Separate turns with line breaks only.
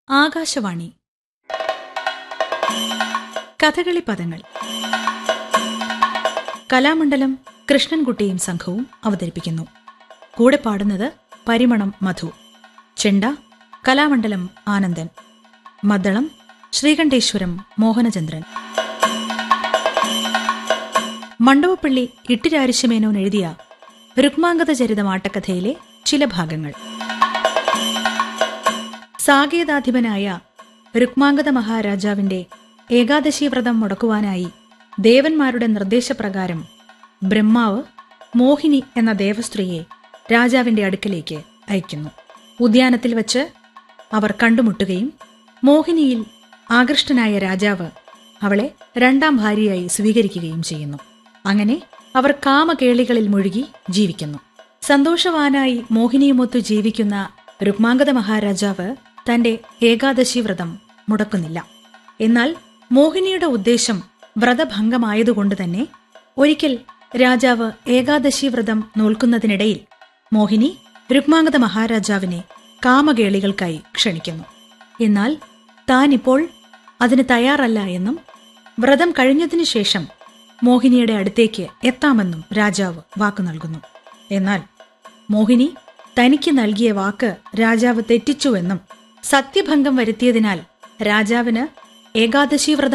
ആകാശവാണി കഥകളി പദങ്ങൾ കലാമണ്ഡലം കൃഷ്ണൻകുട്ടിയും സംഘവും അവതരിപ്പിക്കുന്നു കൂടെ പാടുന്നത് പരിമണം മധു ചെണ്ട കലാമണ്ഡലം ആനന്ദൻ മദ്ദളം ശ്രീകണ്ഠേശ്വരം മോഹനചന്ദ്രൻ മണ്ഡവപ്പള്ളി ഇട്ടിരാരിശമേനോൻ എഴുതിയ രുക്മാംഗത ചരിതം ആട്ടക്കഥയിലെ ചില ഭാഗങ്ങൾ സാകേതാധിപനായ രുക്മാംഗത മഹാരാജാവിന്റെ ഏകാദശി വ്രതം മുടക്കുവാനായി ദേവന്മാരുടെ നിർദ്ദേശപ്രകാരം ബ്രഹ്മാവ് മോഹിനി എന്ന ദേവസ്ത്രീയെ രാജാവിന്റെ അടുക്കലേക്ക് അയക്കുന്നു ഉദ്യാനത്തിൽ വച്ച് അവർ കണ്ടുമുട്ടുകയും മോഹിനിയിൽ ആകൃഷ്ടനായ രാജാവ് അവളെ രണ്ടാം ഭാര്യയായി സ്വീകരിക്കുകയും ചെയ്യുന്നു അങ്ങനെ അവർ കാമകേളികളിൽ മുഴുകി ജീവിക്കുന്നു സന്തോഷവാനായി മോഹിനിയുമൊത്തു ജീവിക്കുന്ന രുക്മാംഗത മഹാരാജാവ് തന്റെ ഏകാദശി വ്രതം മുടക്കുന്നില്ല എന്നാൽ മോഹിനിയുടെ ഉദ്ദേശം വ്രതഭംഗമായതുകൊണ്ട് തന്നെ ഒരിക്കൽ രാജാവ് ഏകാദശി വ്രതം നോൽക്കുന്നതിനിടയിൽ മോഹിനി രുക്മാംഗത മഹാരാജാവിനെ കാമകേളികൾക്കായി ക്ഷണിക്കുന്നു എന്നാൽ താനിപ്പോൾ അതിന് തയ്യാറല്ല എന്നും വ്രതം കഴിഞ്ഞതിനു ശേഷം മോഹിനിയുടെ അടുത്തേക്ക് എത്താമെന്നും രാജാവ് വാക്കു നൽകുന്നു എന്നാൽ മോഹിനി തനിക്ക് നൽകിയ വാക്ക് രാജാവ് തെറ്റിച്ചുവെന്നും സത്യഭംഗം വരുത്തിയതിനാൽ രാജാവിന് ഏകാദശി വ്രതം